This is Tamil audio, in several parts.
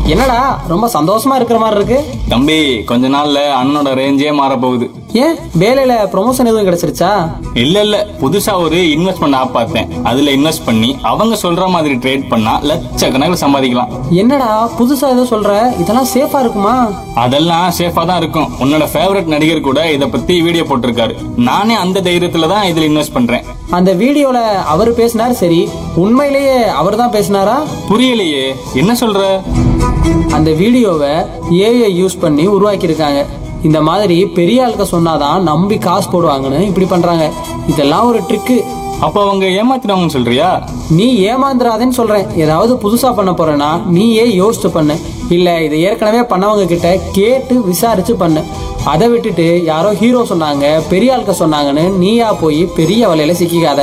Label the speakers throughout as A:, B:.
A: என்னடா ரொம்ப சந்தோஷமா இருக்கிற மாதிரி இருக்கு
B: தம்பி கொஞ்ச நாள்ல அண்ணனோட ரேஞ்சே மாற போகுது
A: ஏன் வேலையில ப்ரொமோஷன் எதுவும் கிடைச்சிருச்சா
B: இல்ல இல்ல புதுசா ஒரு இன்வெஸ்ட்மெண்ட் ஆப் பார்த்தேன் அதுல இன்வெஸ்ட் பண்ணி அவங்க சொல்ற மாதிரி ட்ரேட் பண்ணா லட்சக்கணக்கில் சம்பாதிக்கலாம்
A: என்னடா புதுசா ஏதோ சொல்ற இதெல்லாம் சேஃபா இருக்குமா
B: அதெல்லாம் சேஃபா தான் இருக்கும் உன்னோட ஃபேவரட் நடிகர் கூட இத பத்தி வீடியோ போட்டிருக்காரு நானே அந்த தைரியத்துல தான் இதுல இன்வெஸ்ட் பண்றேன்
A: அந்த வீடியோல அவர் பேசினார் சரி உண்மையிலேயே அவர் தான் பேசினாரா
B: புரியலையே என்ன சொல்ற
A: அந்த வீடியோவை ஏஐ யூஸ் பண்ணி உருவாக்கியிருக்காங்க இந்த மாதிரி பெரிய ஆளுக்க சொன்னாதான் நம்பி காசு போடுவாங்கன்னு இப்படி பண்றாங்க இதெல்லாம் ஒரு ட்ரிக்கு
B: அப்ப அவங்க ஏமாத்தினவங்கன்னு சொல்றியா
A: நீ ஏமாந்துடாதேன்னு சொல்றேன் ஏதாவது புதுசா பண்ண போறேன்னா நீயே யோசிச்சு பண்ணு இல்ல இதை ஏற்கனவே பண்ணவங்க கிட்ட கேட்டு விசாரிச்சு பண்ணு அதை விட்டுட்டு யாரோ ஹீரோ சொன்னாங்க பெரிய ஆளுக்க சொன்னாங்கன்னு நீயா போய் பெரிய வலையில சிக்கிக்காத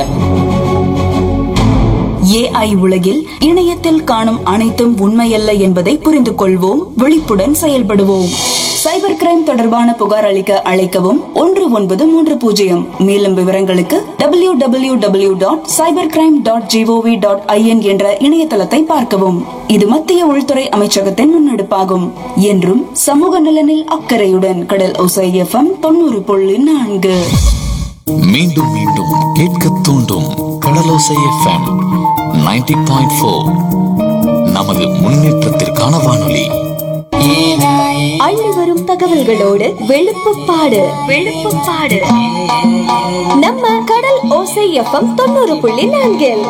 C: ஏஐ உலகில் இணையத்தில் காணும் அனைத்தும் உண்மையல்ல என்பதை புரிந்து கொள்வோம் விழிப்புடன் செயல்படுவோம் சைபர் கிரைம் தொடர்பான புகார் அளிக்க அழைக்கவும் ஒன்று ஒன்பது மூன்று பூஜ்ஜியம் மேலும் விவரங்களுக்கு W W W dot cyber crime dot G O V dot I N என்ற இணையதளத்தை பார்க்கவும் இது மத்திய உள்துறை அமைச்சகத்தின் முன்னெடுப்பாகும் என்றும் சமூக நலனில் அக்கறையுடன் கடல் ஒசை எஃப்எம் தொண்ணூறு புள்ளி நான்கு
D: மீண்டும் மீண்டும் கேட்க தூண்டும் கடலோசை எஃப்எம் 90.4 பாயிண்ட் ஃபோர் நமது முன்னேற்றத்திற்கான வானொலி
E: அள்ளி வரும் தகவல்களோடு வெளுப்புப்பாடு வெளுப்புப்பாடு நம்ம கடல் ஓசை எஃப்எம் தொண்ணூறு புள்ளி நான்கில்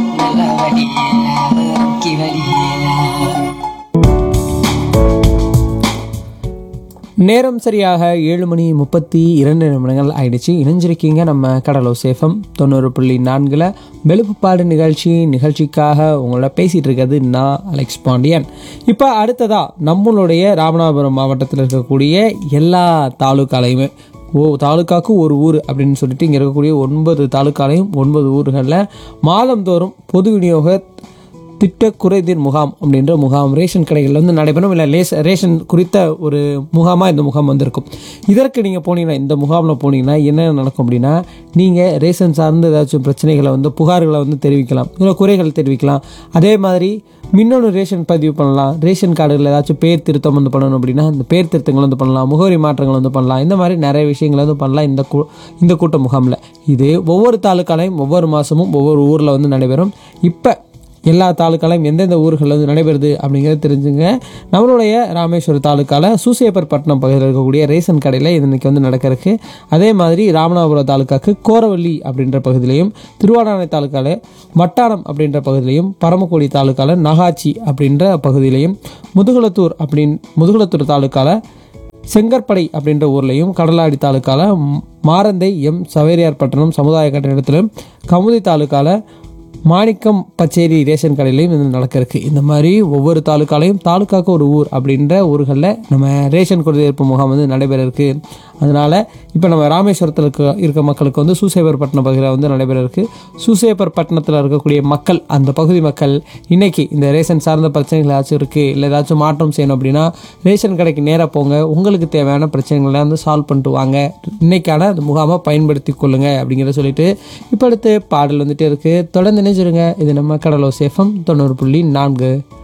A: நேரம் சரியாக ஏழு மணி முப்பத்தி இரண்டு நிமிடங்கள் ஆயிடுச்சு இணைஞ்சிருக்கீங்க நம்ம கடலோ சேஃபம் தொண்ணூறு புள்ளி நான்கில் வெளுப்புப்பாடு நிகழ்ச்சி நிகழ்ச்சிக்காக உங்களோட பேசிகிட்டு இருக்கிறது நான் அலெக்ஸ் பாண்டியன் இப்போ அடுத்ததாக நம்மளுடைய ராமநாதபுரம் மாவட்டத்தில் இருக்கக்கூடிய எல்லா தாலுக்காலையுமே ஓ தாலுக்காவுக்கு ஒரு ஊர் அப்படின்னு சொல்லிட்டு இங்கே இருக்கக்கூடிய ஒன்பது தாலுக்காலையும் ஒன்பது ஊர்களில் மாதந்தோறும் பொது விநியோக திட்ட குறைதீர் முகாம் அப்படின்ற முகாம் ரேஷன் கடைகளில் வந்து நடைபெறும் இல்லை லேஸ் ரேஷன் குறித்த ஒரு முகாமாக இந்த முகாம் வந்திருக்கும் இதற்கு நீங்கள் போனீங்கன்னா இந்த முகாமில் போனீங்கன்னா என்ன நடக்கும் அப்படின்னா நீங்கள் ரேஷன் சார்ந்து ஏதாச்சும் பிரச்சனைகளை வந்து புகார்களை வந்து தெரிவிக்கலாம் இல்லை குறைகள் தெரிவிக்கலாம் அதே மாதிரி மின்னணு ரேஷன் பதிவு பண்ணலாம் ரேஷன் கார்டுகளில் ஏதாச்சும் பேர் திருத்தம் வந்து பண்ணணும் அப்படின்னா அந்த பேர் திருத்தங்கள் வந்து பண்ணலாம் முகவரி மாற்றங்கள் வந்து பண்ணலாம் இந்த மாதிரி நிறைய விஷயங்களை வந்து பண்ணலாம் இந்த கூ இந்த கூட்ட முகாமில் இது ஒவ்வொரு தாலுக்காலையும் ஒவ்வொரு மாதமும் ஒவ்வொரு ஊரில் வந்து நடைபெறும் இப்போ எல்லா தாலுக்காலையும் எந்தெந்த ஊர்களில் வந்து நடைபெறுது அப்படிங்கிறத தெரிஞ்சுங்க நம்மளுடைய ராமேஸ்வரம் தாலுக்காவில் சூசையப்பர் பகுதியில் இருக்கக்கூடிய ரேஷன் கடையில் இது இன்னைக்கு வந்து நடக்கிறதுக்கு அதே மாதிரி ராமநாதபுரம் தாலுக்காக்கு கோரவள்ளி அப்படின்ற பகுதியிலையும் திருவாடானை தாலுக்காவில் வட்டாரம் அப்படின்ற பகுதியிலையும் பரமக்குடி தாலுக்காவில் நகாச்சி அப்படின்ற பகுதியிலையும் முதுகுளத்தூர் அப்படின் முதுகுளத்தூர் தாலுக்காவில் செங்கற்படை அப்படின்ற ஊர்லேயும் கடலாடி தாலுக்கால ம்- மாரந்தை எம் சவேரியார் பட்டணம் சமுதாய கட்டிடத்திலும் கமுதி தாலுக்கால மாணிக்கம் பச்சேரி ரேஷன் கடையிலையும் இது நடக்கிறதுக்கு இந்த மாதிரி ஒவ்வொரு தாலுக்காலையும் தாலுக்காக்கு ஒரு ஊர் அப்படின்ற ஊர்களில் நம்ம ரேஷன் குடியிருப்பு முகாம் வந்து நடைபெற இருக்கு அதனால் இப்போ நம்ம ராமேஸ்வரத்தில் இருக்க இருக்க மக்களுக்கு வந்து சூசேபர்பட்டினம் பகுதியில் வந்து நடைபெற இருக்கு சூசேபர்பட்டினத்தில் இருக்கக்கூடிய மக்கள் அந்த பகுதி மக்கள் இன்னைக்கு இந்த ரேஷன் சார்ந்த பிரச்சனைகள் ஏதாச்சும் இருக்குது இல்லை ஏதாச்சும் மாற்றம் செய்யணும் அப்படின்னா ரேஷன் கடைக்கு நேராக போங்க உங்களுக்கு தேவையான பிரச்சனைகளை வந்து சால்வ் பண்ணிட்டு வாங்க இன்னைக்கான அந்த முகாமை பயன்படுத்தி கொள்ளுங்க அப்படிங்கிறத சொல்லிட்டு இப்போ அடுத்து பாடல் வந்துட்டே இருக்குது தொடர்ந்து நினைச்சிருங்க இது நம்ம கடலோ சேஃபம் தொண்ணூறு புள்ளி நான்கு